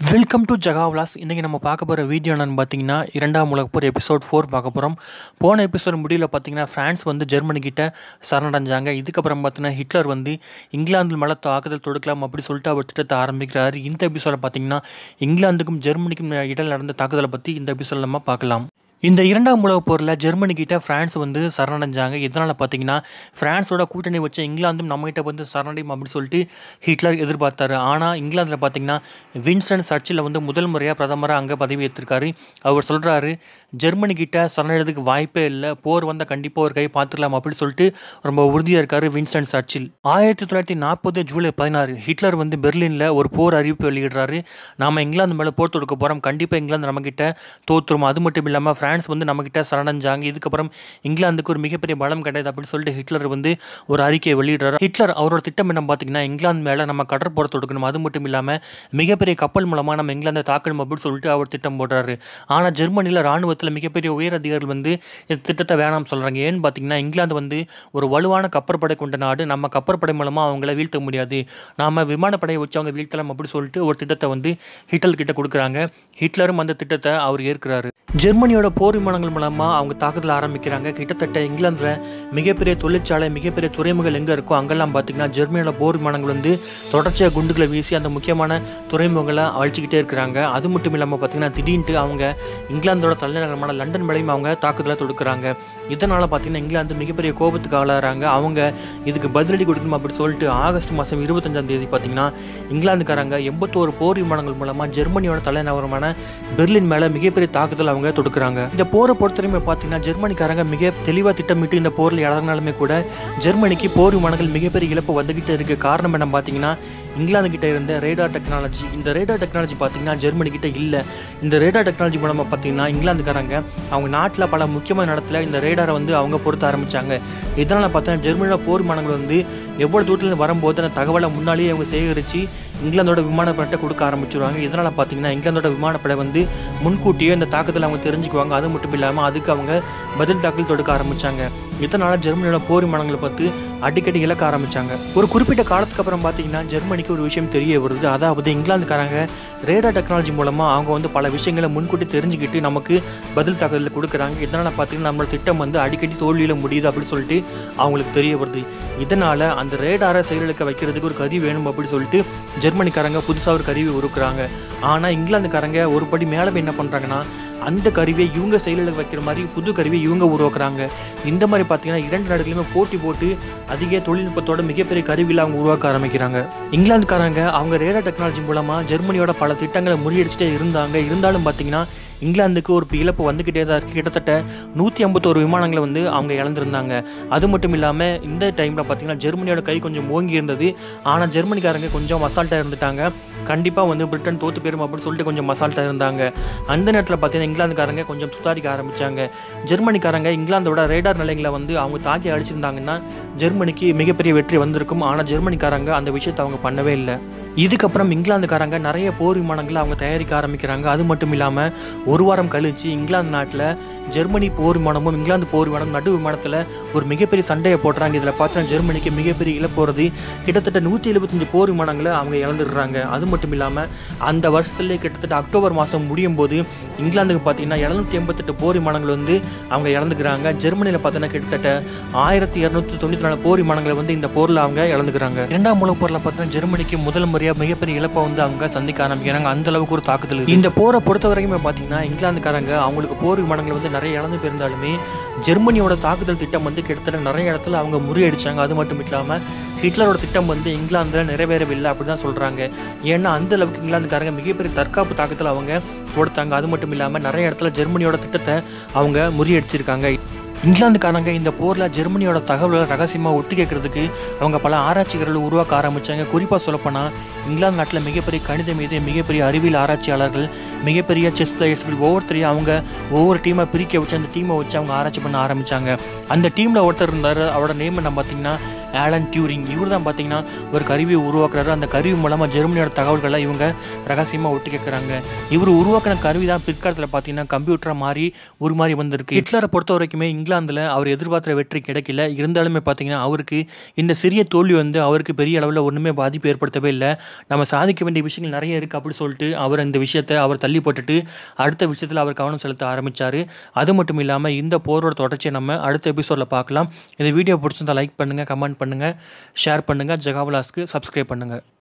Welcome to ஜகாவ்லாஸ் இன்றைக்கி நம்ம பார்க்க போகிற வீடியோ என்னன்னு பார்த்தீங்கன்னா இரண்டாம் உலகப் போர் எபிசோட் ஃபோர் பார்க்க போகிறோம் போன எபிசோட் முடிவில் பார்த்தீங்கன்னா ஃப்ரான்ஸ் வந்து ஜெர்மனி கிட்ட சரணடைஞ்சாங்க இதுக்கப்புறம் பார்த்தீங்கன்னா ஹிட்லர் வந்து இங்கிலாந்து மேலே தாக்குதல் தொடுக்கலாம் அப்படி சொல்லிட்டு அவர் திட்டத்தை ஆரம்பிக்கிறாரு இந்த எபிசோடில் பார்த்தீங்கன்னா இங்கிலாந்துக்கும் ஜெர்மனிக்கும் இடையில் நடந்த தாக்குதலை பற்றி இந்த எபிசோடில் நம்ம பார்க்கலாம் இந்த இரண்டாம் உலகப் போரில் ஜெர்மனி கிட்ட ஃப்ரான்ஸ் வந்து சரணடைஞ்சாங்க இதனால் பார்த்தீங்கன்னா ஃப்ரான்ஸோட கூட்டணி வச்ச இங்கிலாந்தும் நம்மகிட்ட வந்து சரணடையும் அப்படின்னு சொல்லிட்டு ஹிட்லர் எதிர்பார்த்தாரு ஆனால் இங்கிலாந்தில் பார்த்தீங்கன்னா வின்ஸ்டன் சர்ச்சில் வந்து முதல் முறையாக பிரதமராக அங்கே பதவி ஏற்றிருக்காரு அவர் சொல்கிறாரு ஜெர்மனி கிட்ட சரணடைறதுக்கு வாய்ப்பே இல்லை போர் வந்தால் கண்டிப்பாக ஒரு கை பார்த்துக்கலாம் அப்படின்னு சொல்லிட்டு ரொம்ப உறுதியாக இருக்காரு வின்ஸ்டன் சர்ச்சில் ஆயிரத்தி தொள்ளாயிரத்தி நாற்பது ஜூலை பதினாறு ஹிட்லர் வந்து பெர்லினில் ஒரு போர் அறிவிப்பு வெளியிடுறாரு நாம் இங்கிலாந்து மேலே போர் தொடுக்க போகிறோம் கண்டிப்பாக இங்கிலாந்து நம்மக்கிட்ட தோற்றுரும் அது மட்டும் இல்லாமல் ஃப்ரான்ஸ் வந்து நம்மக்கிட்ட சரணடைஞ்சாங்க இதுக்கப்புறம் இங்கிலாந்துக்கு ஒரு மிகப்பெரிய பலம் கிடையாது அப்படின்னு சொல்லிட்டு ஹிட்லர் வந்து ஒரு அறிக்கையை வெளியிடுறாரு ஹிட்லர் அவரோட திட்டம் என்ன பார்த்தீங்கன்னா இங்கிலாந்து மேலே நம்ம கடற்போரை தொடுக்கணும் அது மட்டும் இல்லாமல் மிகப்பெரிய கப்பல் மூலமாக நம்ம இங்கிலாந்தை தாக்கணும் அப்படின்னு சொல்லிட்டு அவர் திட்டம் போடுறாரு ஆனால் ஜெர்மனியில் ராணுவத்தில் மிகப்பெரிய உயர் அதிகாரிகள் வந்து இந்த திட்டத்தை வேணாம் சொல்கிறாங்க ஏன்னு பார்த்தீங்கன்னா இங்கிலாந்து வந்து ஒரு வலுவான கப்பற்படை கொண்ட நாடு நம்ம கப்பற்படை மூலமாக அவங்கள வீழ்த்த முடியாது நாம் விமானப்படையை வச்சு அவங்க வீழ்த்தலாம் அப்படி சொல்லிட்டு ஒரு திட்டத்தை வந்து ஹிட்லர் கிட்ட கொடுக்குறாங்க ஹிட்லரும் அந்த திட்டத்தை அவர் ஏற்கிறாரு ஜெர்மனியோட போர் விமானங்கள் மூலமாக அவங்க தாக்குதல் ஆரம்பிக்கிறாங்க கிட்டத்தட்ட இங்கிலாந்தில் மிகப்பெரிய தொழிற்சாலை மிகப்பெரிய துறைமுகங்கள் எங்கே இருக்கோ அங்கெல்லாம் பார்த்தீங்கன்னா ஜெர்மனியோட போர் விமானங்கள் வந்து தொடர்ச்சியாக குண்டுகளை வீசி அந்த முக்கியமான துறைமுகங்களை அழிச்சிக்கிட்டே இருக்கிறாங்க அது மட்டும் இல்லாமல் பார்த்தீங்கன்னா திடீர்னு அவங்க இங்கிலாந்தோட தலைநகரமான லண்டன் மேலேயும் அவங்க தாக்குதலை தொடுக்கிறாங்க இதனால் பார்த்தீங்கன்னா இங்கிலாந்து மிகப்பெரிய கோபத்துக்கு ஆளாகிறாங்க அவங்க இதுக்கு பதிலடி கொடுக்கணும் அப்படி சொல்லிட்டு ஆகஸ்ட் மாதம் இருபத்தஞ்சாம் தேதி பார்த்தீங்கன்னா இங்கிலாந்துக்காரங்க எண்பத்தோரு போர் விமானங்கள் மூலமாக ஜெர்மனியோட தலைநகரமான பெர்லின் மேலே மிகப்பெரிய தாக்குதல் அவங்க தொடுக்கிறாங்க இந்த போரை பொறுத்தவரையுமே பார்த்தீங்கன்னா ஜெர்மனிக்காரங்க மிக தெளிவாக திட்டமிட்டு இந்த போரில் இறங்கினாலுமே கூட ஜெர்மனிக்கு போர் விமானங்கள் மிகப்பெரிய இழப்பு வந்துகிட்டே இருக்கு காரணம் என்ன பார்த்தீங்கன்னா இங்கிலாந்து கிட்ட இருந்த ரேடார் டெக்னாலஜி இந்த ரேடார் டெக்னாலஜி பார்த்தீங்கன்னா ஜெர்மனி கிட்ட இல்லை இந்த ரேடார் டெக்னாலஜி மூலமாக பார்த்தீங்கன்னா இங்கிலாந்துக்காரங்க அவங்க நாட்டில் பல முக்கியமான இடத்துல இந்த ரேடாரை வந்து அவங்க பொருத்த ஆரம்பிச்சாங்க இதனால் பார்த்தீங்கன்னா ஜெர்மனியோட போர் விமானங்கள் வந்து எவ்வளோ தூரத்தில் வரும்போது அந்த தகவலை முன்னாலேயே அவங்க சேகரித்து இங்கிலாந்தோட விமானப்படை கொடுக்க ஆரம்பிச்சிருவாங்க இதனால் பார்த்தீங்கன்னா இங்கிலாந்தோட விமானப்படை வந்து முன்கூட்டியே இந்த தாக்குதல் அவங்க தெரிஞ்சுக்குவாங்க அது மட்டும் இல்லாமல் அதுக்கு அவங்க பதில் தாக்குதல் தொடுக்க ஆரம்பித்தாங்க இதனால் ஜெர்மனியோட போர் விமானங்களை பார்த்து அடிக்கடி இழக்க ஆரம்பித்தாங்க ஒரு குறிப்பிட்ட காலத்துக்கு அப்புறம் பார்த்தீங்கன்னா ஜெர்மனிக்கு ஒரு விஷயம் தெரிய வருது அதாவது இங்கிலாந்துக்காரங்க ரேடார் டெக்னாலஜி மூலமாக அவங்க வந்து பல விஷயங்களை முன்கூட்டி தெரிஞ்சுக்கிட்டு நமக்கு பதில் தாக்குதல் கொடுக்குறாங்க இதனால் பார்த்தீங்கன்னா நம்மளோட திட்டம் வந்து அடிக்கடி தோல்வியில் முடியுது அப்படின்னு சொல்லிட்டு அவங்களுக்கு தெரிய வருது இதனால் அந்த ரேடாரை செயலிழக்க வைக்கிறதுக்கு ஒரு கருவி வேணும் அப்படின்னு சொல்லிட்டு ஜெர்மனிக்காரங்க புதுசாக ஒரு கருவி உருக்குறாங்க ஆனால் இங்கிலாந்துக்காரங்க ஒரு படி மேலே என்ன பண்ணுறாங்கன்னா அந்த கருவியை இவங்க செயலில் வைக்கிற மாதிரி புது கருவியை இவங்க உருவாக்குறாங்க இந்த மாதிரி பார்த்தீங்கன்னா இரண்டு நாடுகளுமே போட்டி போட்டு அதிக தொழில்நுட்பத்தோட மிகப்பெரிய கருவியில் அவங்க உருவாக்க ஆரம்பிக்கிறாங்க இங்கிலாந்துக்காரங்க அவங்க ரேடார் டெக்னாலஜி மூலமாக ஜெர்மனியோட பல திட்டங்களை முறியடிச்சுட்டே இருந்தாங்க இருந்தாலும் பார்த்தீங்கன்னா இங்கிலாந்துக்கு ஒரு இழப்பு வந்துக்கிட்டே தான் இருக்குது கிட்டத்தட்ட நூற்றி ஐம்பத்தோரு விமானங்களை வந்து அவங்க இழந்திருந்தாங்க அது மட்டும் இல்லாமல் இந்த டைமில் பார்த்தீங்கன்னா ஜெர்மனியோட கை கொஞ்சம் ஓங்கி இருந்தது ஆனால் ஜெர்மனிக்காரங்க கொஞ்சம் அசால்ட்டாக இருந்துட்டாங்க கண்டிப்பாக வந்து பிரிட்டன் தோற்று போயிரும் அப்படின்னு சொல்லிட்டு கொஞ்சம் அசால்ட்டாக இருந்தாங்க அந்த நேரத்தில் பார்த்தீங்கன்னா இங்கிலாந்துக்காரங்க கொஞ்சம் சுத்தாரிக்க ஆரம்பித்தாங்க ஜெர்மனிக்காரங்க இங்கிலாந்தோட ரேடார் நிலையங்களை வந்து அவங்க தாக்கி அடிச்சிருந்தாங்கன்னா ஜெர்மனிக்கு மிகப்பெரிய வெற்றி வந்திருக்கும் ஆனால் ஜெர்மனிக்காரங்க அந்த விஷயத்தை அவங்க பண்ணவே இல்லை இதுக்கப்புறம் இங்கிலாந்துக்காரங்க நிறைய போர் விமானங்களை அவங்க தயாரிக்க ஆரம்பிக்கிறாங்க அது மட்டும் இல்லாமல் ஒரு வாரம் கழித்து இங்கிலாந்து நாட்டில் ஜெர்மனி போர் விமானமும் இங்கிலாந்து போர் விமானம் நடு விமானத்தில் ஒரு மிகப்பெரிய சண்டையை போடுறாங்க இதில் பார்த்தா ஜெர்மனிக்கு மிகப்பெரிய இழப்பு வருது கிட்டத்தட்ட நூற்றி எழுபத்தஞ்சு போர் விமானங்களை அவங்க இழந்துடுறாங்க அது மட்டும் இல்லாமல் அந்த வருஷத்துலேயே கிட்டத்தட்ட அக்டோபர் மாதம் முடியும் போது இங்கிலாந்துக்கு பார்த்தீங்கன்னா எழுநூற்றி எண்பத்தெட்டு போர் விமானங்கள் வந்து அவங்க இழந்துக்கிறாங்க ஜெர்மனியில் பார்த்தீங்கன்னா கிட்டத்தட்ட ஆயிரத்தி இரநூத்தி தொண்ணூற்றி நாலு போர் விமானங்களை வந்து இந்த போரில் அவங்க இழந்துக்கிறாங்க இரண்டாம் உலக போரில் பார்த்தீங்கன்னா ஜெர்மனிக்கு முதல் முறையாக மிகப்பெரிய இழப்பை வந்து அவங்க சந்திக்க ஆரம்பிக்கிறாங்க அந்த அளவுக்கு ஒரு தாக்குதல் இருக்கு. இந்த போரை பொறுத்த வரைக்குமே பார்த்தீங்கன்னா இங்கிலாந்துக்காரங்க அவங்களுக்கு போர் விமானங்கள் வந்து நிறைய இழந்து போயிருந்தாலுமே ஜெர்மனியோட தாக்குதல் திட்டம் வந்து கிட்டத்தட்ட நிறைய இடத்துல அவங்க முறியடிச்சாங்க அது மட்டும் இல்லாமல் ஹிட்லரோட திட்டம் வந்து இங்கிலாந்தில் நிறைவேறவில்லை அப்படி தான் சொல்கிறாங்க ஏன்னா அந்த அளவுக்கு இங்கிலாந்துக்காரங்க மிகப்பெரிய தற்காப்பு தாக்குதல் அவங்க கொடுத்தாங்க அது மட்டும் இல்லாமல் நிறைய இடத்துல ஜெர்மனியோட திட்டத்தை அவங்க முறியடிச்சிருக்காங்க இங்கிலாந்துக்காரங்க இந்த போரில் ஜெர்மனியோட தகவல்களை ரகசியமாக ஒட்டு கேட்கறதுக்கு அவங்க பல ஆராய்ச்சிகளை உருவாக்க ஆரம்பித்தாங்க குறிப்பாக சொல்லப்போனால் இங்கிலாந்து நாட்டில் மிகப்பெரிய கணித மீது மிகப்பெரிய அறிவியல் ஆராய்ச்சியாளர்கள் மிகப்பெரிய செஸ் பிளேயர்ஸ் இப்படி ஒவ்வொருத்தரையும் அவங்க ஒவ்வொரு டீமை பிரிக்க வச்சு அந்த டீமை வச்சு அவங்க ஆராய்ச்சி பண்ண ஆரம்பித்தாங்க அந்த டீமில் ஒருத்தர் இருந்தார் அவரோட நேம் என்ன பார்த்தீங்கன்னா ஆலன் டியூரிங் இவர் தான் பார்த்தீங்கன்னா ஒரு கருவியை உருவாக்குறாரு அந்த கருவி மூலமாக ஜெர்மனியோட தகவல்களை இவங்க ரகசியமாக ஒட்டு கேட்குறாங்க இவர் உருவாக்கின கருவி தான் பிற்காலத்தில் பார்த்தீங்கன்னா கம்ப்யூட்டராக மாறி உருமாறி வந்திருக்கு ஹிட்லரை பொறுத்த வரைக்குமே இங்கிலாந்தில் அவர் எதிர்பார்த்த வெற்றி கிடைக்கல இருந்தாலுமே பார்த்தீங்கன்னா அவருக்கு இந்த சிறிய தோல்வி வந்து அவருக்கு பெரிய அளவில் ஒன்றுமே பாதிப்பு ஏற்படுத்தவே இல்லை நம்ம சாதிக்க வேண்டிய விஷயங்கள் நிறைய இருக்குது அப்படி சொல்லிட்டு அவர் இந்த விஷயத்தை அவர் தள்ளி போட்டுட்டு அடுத்த விஷயத்தில் அவர் கவனம் செலுத்த ஆரம்பித்தார் அது மட்டும் இல்லாமல் இந்த போரோட தொடர்ச்சியை நம்ம அடுத்த எபிசோடில் பார்க்கலாம் இந்த வீடியோ பிடிச்சிருந்தா லைக் பண்ணுங்கள் கமெண்ட் பண்ணுங்கள் ஷேர் பண்ணுங்கள் ஜெகாவலாஸ்க்கு சப்ஸ்கிரைப் பண்ணுங்கள்